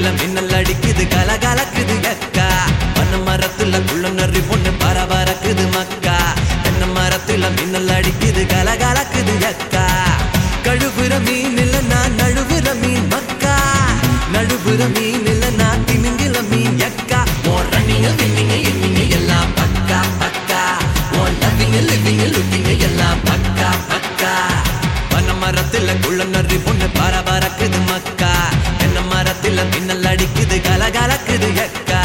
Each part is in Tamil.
மரத்துல மின்னல் அடிக்குது கலகலக்குது எக்கா பண்ண மரத்துல குள்ள நரி பொண்ணு பரபரக்குது மக்கா தென்னை மரத்துல மின்னல் அடிக்குது கலகலக்குது எக்கா கழுவுற மீன் இல்ல நான் நழுவுற மீன் மக்கா நழுவுற மீன் இல்ல நான் திமிங்கில மீன் எக்கா ஓ ரன்னிங்க வின்னிங்க எண்ணிங்க எல்லாம் பக்கா பக்கா ஓ லவ்விங்க லிவிங்க லுக்கிங்க எல்லாம் பக்கா பக்கா பண்ண மரத்துல குள்ள நரி பொண்ணு பரபரக்குது மக்கா தென்னை மரத்துல மின்னல் அடிக்குது கலகலக்குது எக்கா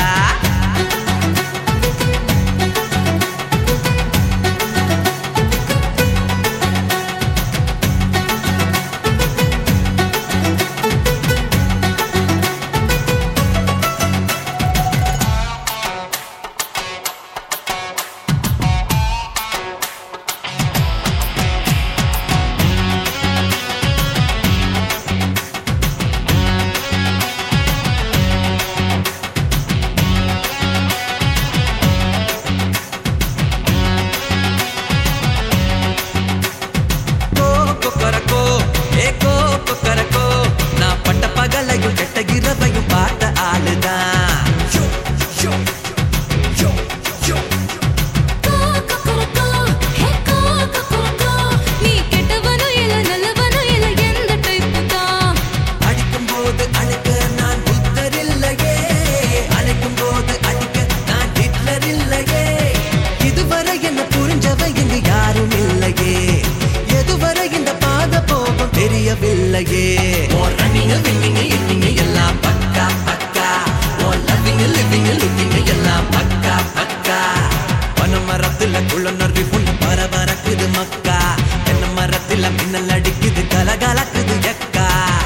கோ கொக்கரக்கோ ஏ கோ கொக்கரக்கோ நான் பட்ட பகலையும் கெட்ட இரவையும் பார்த்த ஆளுதான் show, show, show, show, show. கொக்கரக்கோ ஹே கொக்கரக்கோ நீ கெட்டவனோ இல்ல நல்லவனோ இல்ல எந்த டைப் தான் அடிக்கும் போது அழைக்க நான் புத்தர் இல்லையே அழைக்கும் போது அடிக்க நான் ஹிட்லர் இல்லையே இதுவரை என்ன புரிஞ்சவ இங்கு யாரும் இல்லையே எதுவரை இந்த பாத போகும் தெரியவில்லையே ஓ ரன்னிங்க வின்னிங்க எண்ணிங்க எல்லாம் பக்கா பக்கா ஓ லவ்விங்க லிவிங்க லுக்கிங்க எல்லாம் பக்கா பக்கா பன மரத்துல குள்ள நொறி புண்ணு பரபரக்குது மக்கா தென்னை மரத்துல மின்னல் அடிக்குது கலகலக்குது எக்கா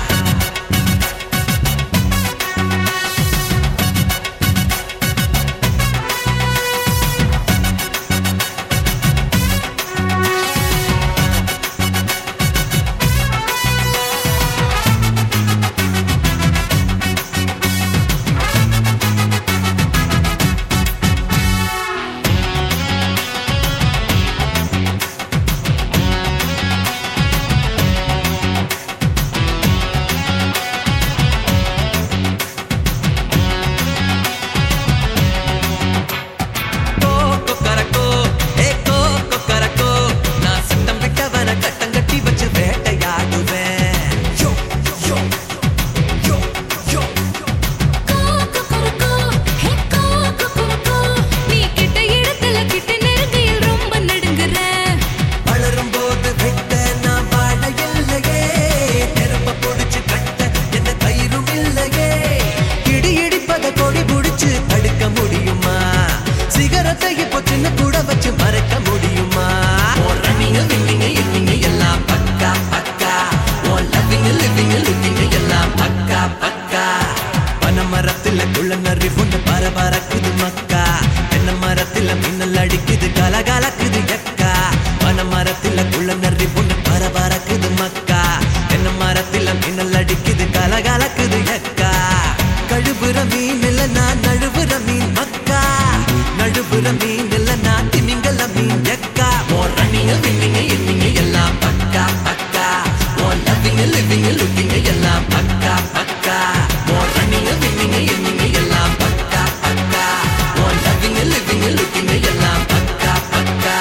கோ கொக்கரக்கோ ஏ கோ கொக்கரக்கோ நான் சட்டம் விட்டவன கட்டம் கட்டி வச்சு வேட்டையாடுவேன் யோ யோ யோ யோ கொக்கரக்கோ ஹே கொக்கரக்கோ நீ கிட்ட இடத்துல கிட்ட நெருங்கியில் ரொம்ப நடுங்குற வளரும் போது வெட்ட நான் வாழ இல்லையே நெருப்ப பொடிச்சு கட்ட எந்த கயிறும் இல்லையே இடி இடிப்பத கொடி புடிச்சு தடுக்க முடியுமா சிகரத்தை இப்போ சின்ன கூட வச்சு மறைக்க முடியுமா ஓ ரன்னிங்க வின்னிங்க எண்ணிங்க எல்லாம் பக்கா பக்கா ஓ லவ்விங்க லிவிங்க லுக்கிங்க எல்லாம் பக்கா பக்கா பன மரத்துல குள்ள நரி பொண்ணு பரபரக்குது மக்கா தென்னை மரத்துல மின்னல் அடிக்குது கலகலக்குது எக்கா பன மரத்துல குள்ள நரி பொண்ணு பரபரக்குது மக்கா தென்னை மரத்துல மின்னல் அடிக்குது கலகலக்குது எக்கா கழுவுற மீன் இல்ல நான் நழுவுற மீன் மக்கா நழுவுற மீன் இல்ல நான் திமிங்கல மீன் எக்கா ஓ ரன்னிங்க வின்னிங்க எண்ணிங்க எல்லாம் பக்கா பக்கா ஓ லவ்விங்க லிவிங்க லுக்கிங்க எல்லாம் பக்கா பக்கா ஓ ரன்னிங்க வின்னிங்க எண்ணிங்க எல்லாம் பக்கா பக்கா ஓ லவ்விங்க லிவிங்க லுக்கிங்க எல்லாம் பக்கா பக்கா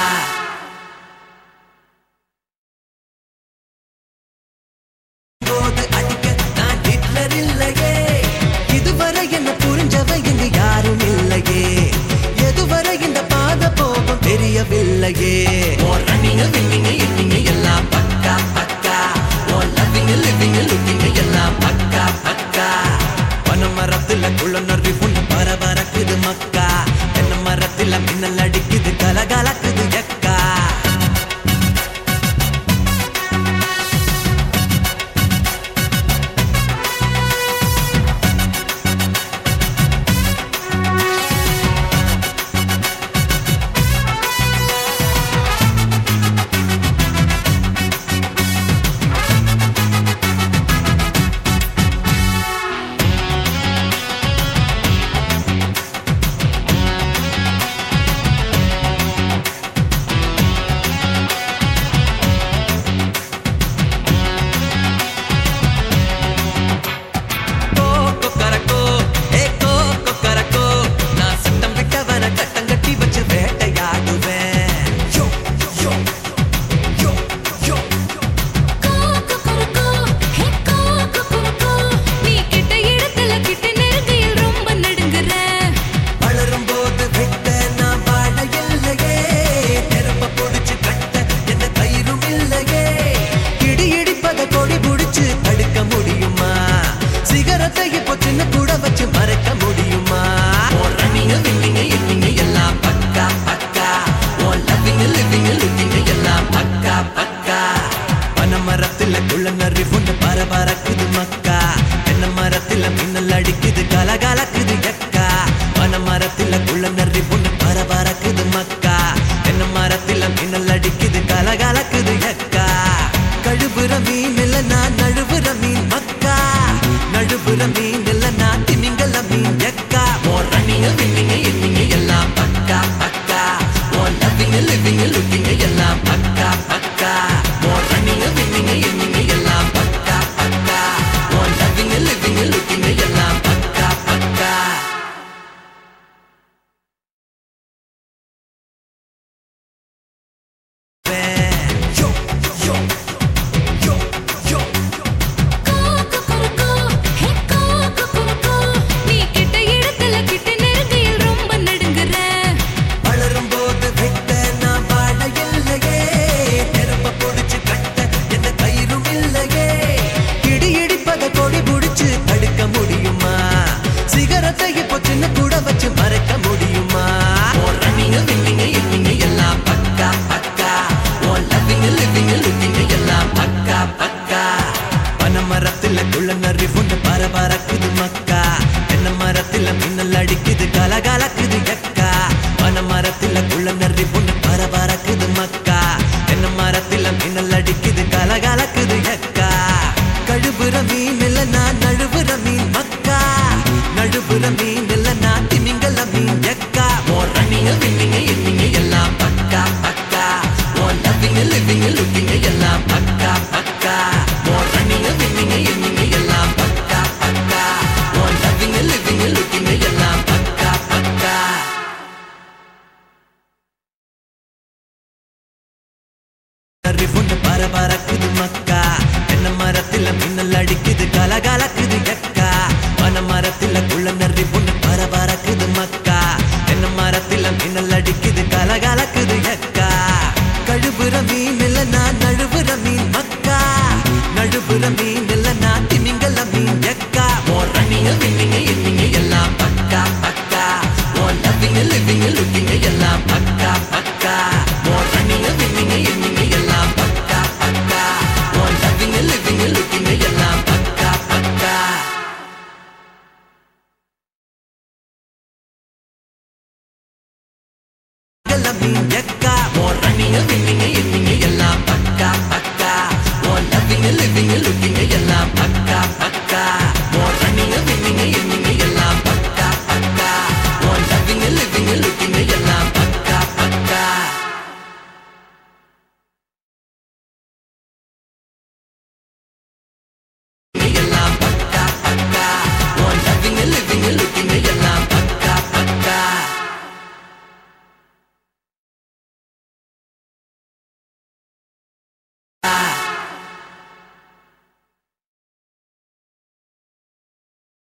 போது அடிக்க நான் ஹிட்லர் இல்லையே இதுவரை என்ன புரிஞ்சவ இங்கு யாரும் இல்லையே எதுவரை இந்த பாத போகும் தெரியவில்லையே ஓ ரன்னிங்க வின்னிங்க எண்ணிங்க எல்லாம் பக்கா பக்கா ஓ லவ்விங்க லிவிங்க லுக்கிங்க எல்லாம் பக்கா பக்கா பன மரத்துல குள்ள நொறி புண்ணு பரபரக்குது மக்கா தென்னை மரத்துல மின்னல் அடிக்குது கலகலக்குது எக்கா நன்றி பொண்ணு பர பறக்குது மக்கா தென்னை மரத்துல மின்னல் அடிக்குது கலகலக்குது எக்கா வன மரத்துல குள்ள நன்றி பொண்ணு பர பறக்குது மக்கா தென்னை மரத்துல மின்னல் அடிக்குது கலகலக்குது எக்கா கழுவுற மீன் இல்ல நான் நழுவுற மீன் மக்கா நழுவுற மீன் இல்ல நான் திமிங்கல மீன் எக்கா ஓ ரன்னிங்க வின்னிங்க இன்னிங்க எல்லாம் பக்கா பக்கா ஓ லவ்விங்க லிவிங்க லுக்கிங்க எல்லாம் பக்கா பக்கா ஓ ரன்னிங்க வின்னிங்க இன்னிங்க எல்லாம் பக்கா பக்கா ஓ லவ்விங்க லிவிங்க லுக்கிங்க எல்லாம் பக்கா பக்கா மீன் எக்கா